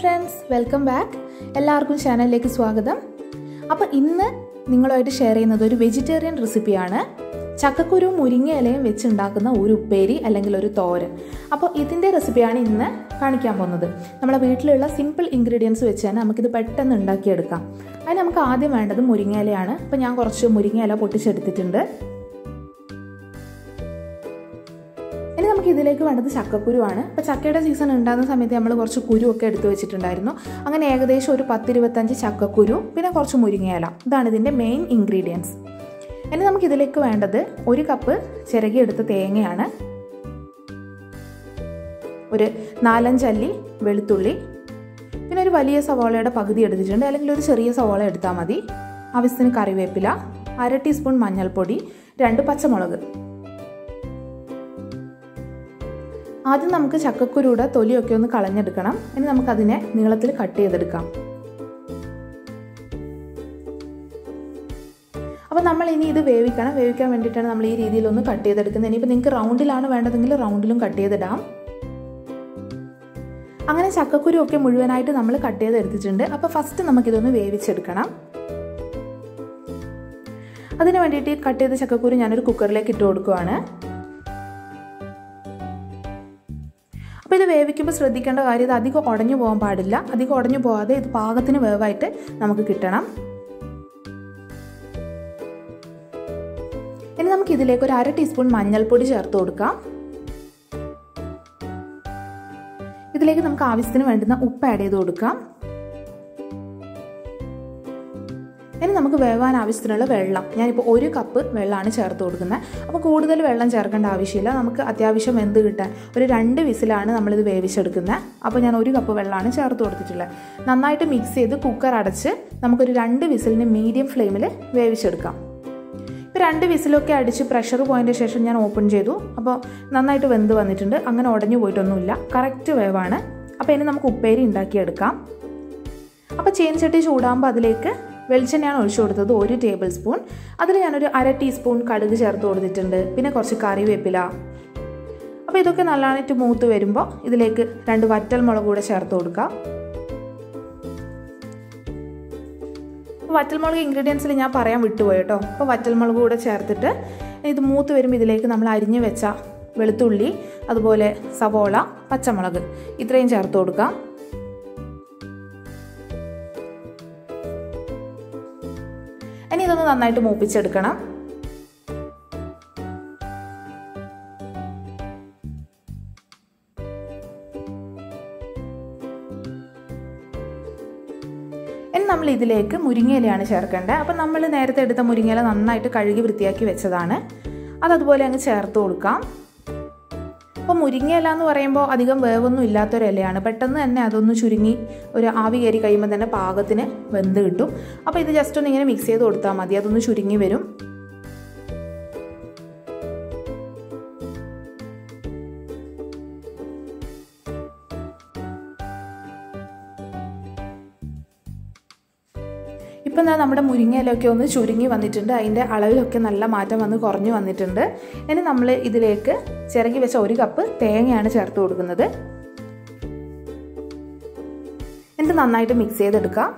friends welcome back എല്ലാവർക്കും ചാനലിലേക്ക് സ്വാഗതം അപ്പോൾ ഇന്ന് നിങ്ങളുമായിട്ട് ഷെയർ ചെയ്യുന്നത് ഒരു വെജിറ്റേറിയൻ റെസിപ്പിയാണ് ചക്കക്കുരു മുരിങ്ങയിലയും വെച്ചുണ്ടാക്കുന്ന ഒരു ഉപ്പേരി അല്ലെങ്കിൽ ഒരു തോരൻ അപ്പോൾ ഇതിൻ്റെ റെസിപ്പിയാണ് ഇന്ന് കാണിക്കാൻ പോകുന്നത് നമ്മളെ വീട്ടിലുള്ള സിമ്പിൾ ഇൻഗ്രീഡിയൻസ് വെച്ച് തന്നെ നമുക്കിത് പെട്ടെന്ന് ഉണ്ടാക്കിയെടുക്കാം അതിന് നമുക്ക് ആദ്യം വേണ്ടത് മുരിങ്ങയിലയാണ് അപ്പോൾ ഞാൻ കുറച്ച് മുരിങ്ങയില പൊട്ടിച്ചെടുത്തിട്ടുണ്ട് ഇനി നമുക്ക് ഇതിലേക്ക് വേണ്ടത് ചക്കക്കുരുവാണ് ഇപ്പോൾ ചക്കയുടെ സീസൺ ഉണ്ടാകുന്ന സമയത്ത് നമ്മൾ കുറച്ച് കുരുവൊക്കെ എടുത്തു വെച്ചിട്ടുണ്ടായിരുന്നു അങ്ങനെ ഏകദേശം ഒരു പത്തിരുപത്തഞ്ച് ചക്കക്കുരു പിന്നെ കുറച്ച് മുരിങ്ങയില ഇതാണ് ഇതിൻ്റെ മെയിൻ ഇൻഗ്രീഡിയൻസ് ഇനി നമുക്ക് ഇതിലേക്ക് വേണ്ടത് ഒരു കപ്പ് ചിരകിയെടുത്ത തേങ്ങയാണ് ഒരു നാലഞ്ചല്ലി വെളുത്തുള്ളി പിന്നെ ഒരു വലിയ സവാളയുടെ പകുതി എടുത്തിട്ടുണ്ട് അല്ലെങ്കിൽ ഒരു ചെറിയ സവാള എടുത്താൽ മതി ആവശ്യത്തിന് കറിവേപ്പില അര ടീസ്പൂൺ മഞ്ഞൾപ്പൊടി രണ്ട് പച്ചമുളക് ആദ്യം നമുക്ക് ചക്കക്കുരുയുടെ തൊലിയൊക്കെ ഒന്ന് കളഞ്ഞെടുക്കണം ഇനി നമുക്കതിനെ നീളത്തിൽ കട്ട് ചെയ്തെടുക്കാം അപ്പോൾ നമ്മൾ ഇനി ഇത് വേവിക്കണം വേവിക്കാൻ വേണ്ടിയിട്ടാണ് നമ്മൾ ഈ രീതിയിലൊന്ന് കട്ട് ചെയ്തെടുക്കുന്നത് ഇനിയിപ്പോൾ നിങ്ങൾക്ക് റൗണ്ടിലാണ് വേണ്ടതെങ്കിൽ റൗണ്ടിലും കട്ട് ചെയ്തിടാം അങ്ങനെ ചക്കക്കുരു ഒക്കെ മുഴുവനായിട്ട് നമ്മൾ കട്ട് ചെയ്തെടുത്തിട്ടുണ്ട് അപ്പോൾ ഫസ്റ്റ് നമുക്കിതൊന്ന് വേവിച്ചെടുക്കണം അതിന് വേണ്ടിയിട്ട് കട്ട് ചെയ്ത ചക്കക്കുരു ഞാനൊരു കുക്കറിലേക്ക് ഇട്ട് കൊടുക്കുവാണ് അപ്പോൾ ഇത് വേവിക്കുമ്പോൾ ശ്രദ്ധിക്കേണ്ട കാര്യം ഇത് അധികം ഉടഞ്ഞു പോകാൻ പാടില്ല അധികം ഉടഞ്ഞു പോകാതെ ഇത് പാകത്തിന് വേവായിട്ട് നമുക്ക് കിട്ടണം ഇനി നമുക്ക് ഇതിലേക്ക് ഒരു അര ടീസ്പൂൺ മഞ്ഞൾപ്പൊടി ചേർത്ത് കൊടുക്കാം ഇതിലേക്ക് നമുക്ക് ആവശ്യത്തിന് വേണ്ടുന്ന ഉപ്പ് ആഡ് ചെയ്ത് കൊടുക്കാം ഇനി നമുക്ക് വേവാൻ ആവശ്യത്തിനുള്ള വെള്ളം ഞാനിപ്പോൾ ഒരു കപ്പ് വെള്ളമാണ് ചേർത്ത് കൊടുക്കുന്നത് അപ്പോൾ കൂടുതൽ വെള്ളം ചേർക്കേണ്ട ആവശ്യമില്ല നമുക്ക് അത്യാവശ്യം വെന്ത് കിട്ടാൻ ഒരു രണ്ട് വിസിലാണ് നമ്മളിത് വേവിച്ചെടുക്കുന്നത് അപ്പോൾ ഞാൻ ഒരു കപ്പ് വെള്ളമാണ് ചേർത്ത് കൊടുത്തിട്ടുള്ളത് നന്നായിട്ട് മിക്സ് ചെയ്ത് കുക്കർ അടച്ച് നമുക്കൊരു രണ്ട് വിസിലിന് മീഡിയം ഫ്ലെയിമിൽ വേവിച്ചെടുക്കാം ഇപ്പോൾ രണ്ട് വിസിലൊക്കെ അടിച്ച് പ്രഷർ പോയതിൻ്റെ ശേഷം ഞാൻ ഓപ്പൺ ചെയ്തു അപ്പോൾ നന്നായിട്ട് വെന്ത് വന്നിട്ടുണ്ട് അങ്ങനെ ഉടഞ്ഞു പോയിട്ടൊന്നുമില്ല കറക്റ്റ് വേവാണ് അപ്പോൾ ഇനി നമുക്ക് ഉപ്പേരി ഉണ്ടാക്കിയെടുക്കാം അപ്പോൾ ചീനച്ചട്ടി ചൂടാകുമ്പോൾ അതിലേക്ക് വെളിച്ചെണ്ണയാണ് ഒഴിച്ചു കൊടുത്തത് ഒരു ടേബിൾ സ്പൂൺ അതിൽ ഞാനൊരു അര ടീസ്പൂൺ കടുക് ചേർത്ത് കൊടുത്തിട്ടുണ്ട് പിന്നെ കുറച്ച് കറിവേപ്പില അപ്പോൾ ഇതൊക്കെ നല്ലതായിട്ട് മൂത്ത് വരുമ്പോൾ ഇതിലേക്ക് രണ്ട് വറ്റൽ മുളക് കൂടെ ചേർത്ത് കൊടുക്കാം വറ്റൽമുളക് ഇൻഗ്രീഡിയൻസിൽ ഞാൻ പറയാൻ വിട്ടുപോയി കേട്ടോ അപ്പോൾ വറ്റൽമുളക് കൂടെ ചേർത്തിട്ട് ഇത് മൂത്ത് വരുമ്പോൾ ഇതിലേക്ക് നമ്മൾ അരിഞ്ഞ് വെച്ച വെളുത്തുള്ളി അതുപോലെ സവോള പച്ചമുളക് ഇത്രയും ചേർത്ത് കൊടുക്കാം ഇനി ഇതൊന്ന് നന്നായിട്ട് മൂപ്പിച്ചെടുക്കണം ഇനി നമ്മൾ ഇതിലേക്ക് മുരിങ്ങയിലയാണ് ചേർക്കേണ്ടത് അപ്പം നമ്മൾ നേരത്തെ എടുത്ത മുരിങ്ങയില നന്നായിട്ട് കഴുകി വൃത്തിയാക്കി വെച്ചതാണ് അതതുപോലെ അങ്ങ് ചേർത്ത് കൊടുക്കാം അപ്പോൾ മുരിങ്ങയില എന്ന് പറയുമ്പോൾ അധികം വേവൊന്നും ഇല്ലാത്തൊരു ഇലയാണ് പെട്ടെന്ന് തന്നെ അതൊന്ന് ചുരുങ്ങി ഒരു ആവി കയറി കഴിയുമ്പോൾ തന്നെ പാകത്തിന് വെന്ത് കിട്ടും അപ്പോൾ ഇത് ജസ്റ്റ് ഒന്ന് ഇങ്ങനെ മിക്സ് ചെയ്ത് കൊടുത്താൽ മതി അതൊന്ന് ചുരുങ്ങി വരും ഇപ്പം ഞാൻ നമ്മുടെ മുരിങ്ങയിലൊക്കെ ഒന്ന് ചുരുങ്ങി വന്നിട്ടുണ്ട് അതിൻ്റെ അളവിലൊക്കെ നല്ല മാറ്റം വന്ന് കുറഞ്ഞു വന്നിട്ടുണ്ട് ഇനി നമ്മൾ ഇതിലേക്ക് ചിറകി വെച്ച ഒരു കപ്പ് തേങ്ങയാണ് ചേർത്ത് കൊടുക്കുന്നത് എന്നിട്ട് നന്നായിട്ട് മിക്സ് ചെയ്തെടുക്കാം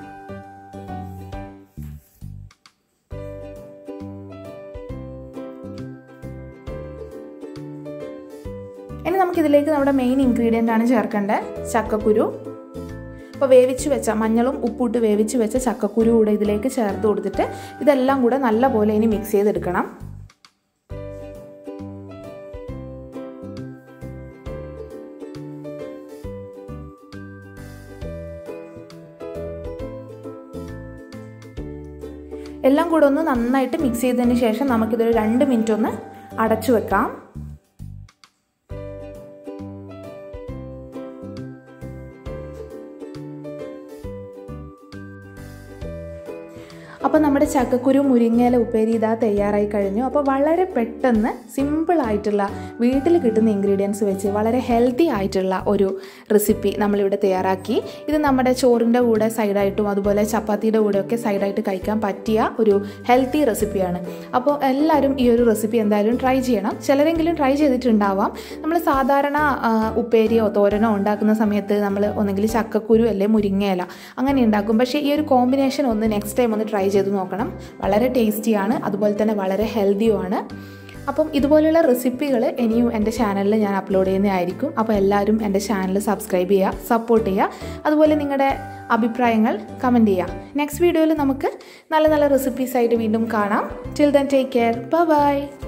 ഇനി നമുക്കിതിലേക്ക് നമ്മുടെ മെയിൻ ഇൻഗ്രീഡിയൻ്റ് ആണ് ചേർക്കേണ്ടത് ചക്കക്കുരു അപ്പോൾ വേവിച്ച് വെച്ച മഞ്ഞളും ഉപ്പിട്ട് വേവിച്ച് വെച്ച ചക്കക്കുരു കൂടെ ഇതിലേക്ക് ചേർത്ത് കൊടുത്തിട്ട് ഇതെല്ലാം കൂടെ നല്ല പോലെ ഇനി മിക്സ് ചെയ്തെടുക്കണം എല്ലാം കൂടെ ഒന്ന് നന്നായിട്ട് മിക്സ് ചെയ്തതിന് ശേഷം നമുക്കിതൊരു രണ്ട് മിനിറ്റ് ഒന്ന് അടച്ചു വെക്കാം അപ്പോൾ നമ്മുടെ ചക്കക്കുരു മുരിങ്ങയില ഉപ്പേരി ഇതാ തയ്യാറായി കഴിഞ്ഞു അപ്പോൾ വളരെ പെട്ടെന്ന് സിമ്പിൾ ആയിട്ടുള്ള വീട്ടിൽ കിട്ടുന്ന ഇൻഗ്രീഡിയൻസ് വെച്ച് വളരെ ഹെൽത്തി ആയിട്ടുള്ള ഒരു റെസിപ്പി നമ്മളിവിടെ തയ്യാറാക്കി ഇത് നമ്മുടെ ചോറിൻ്റെ കൂടെ സൈഡായിട്ടും അതുപോലെ ചപ്പാത്തിയുടെ കൂടെയൊക്കെ സൈഡായിട്ട് കഴിക്കാൻ പറ്റിയ ഒരു ഹെൽത്തി റെസിപ്പിയാണ് അപ്പോൾ എല്ലാവരും ഈ ഒരു റെസിപ്പി എന്തായാലും ട്രൈ ചെയ്യണം ചിലരെങ്കിലും ട്രൈ ചെയ്തിട്ടുണ്ടാവാം നമ്മൾ സാധാരണ ആ, ഉപ്പേരിയോ തോരനോ ഉണ്ടാക്കുന്ന സമയത്ത് നമ്മൾ ഒന്നെങ്കിൽ ചക്കക്കുരു അല്ലെ മുരിങ്ങയില അങ്ങനെ ഉണ്ടാക്കും പക്ഷേ ഈ ഒരു കോമ്പിനേഷൻ ഒന്ന് നെക്സ്റ്റ് ടൈം ഒന്ന് ട്രൈ ചെയ്ത് നോക്കണം വളരെ ടേസ്റ്റിയാണ് അതുപോലെ തന്നെ വളരെ ഹെൽത്തിയുമാണ് അപ്പം ഇതുപോലെയുള്ള റെസിപ്പികൾ ഇനിയും എൻ്റെ ചാനലിൽ ഞാൻ അപ്ലോഡ് ചെയ്യുന്നതായിരിക്കും അപ്പോൾ എല്ലാവരും എൻ്റെ ചാനൽ സബ്സ്ക്രൈബ് ചെയ്യുക സപ്പോർട്ട് ചെയ്യുക അതുപോലെ നിങ്ങളുടെ അഭിപ്രായങ്ങൾ കമൻറ്റ് ചെയ്യുക നെക്സ്റ്റ് വീഡിയോയിൽ നമുക്ക് നല്ല നല്ല റെസിപ്പീസ് ആയിട്ട് വീണ്ടും കാണാം till then take care by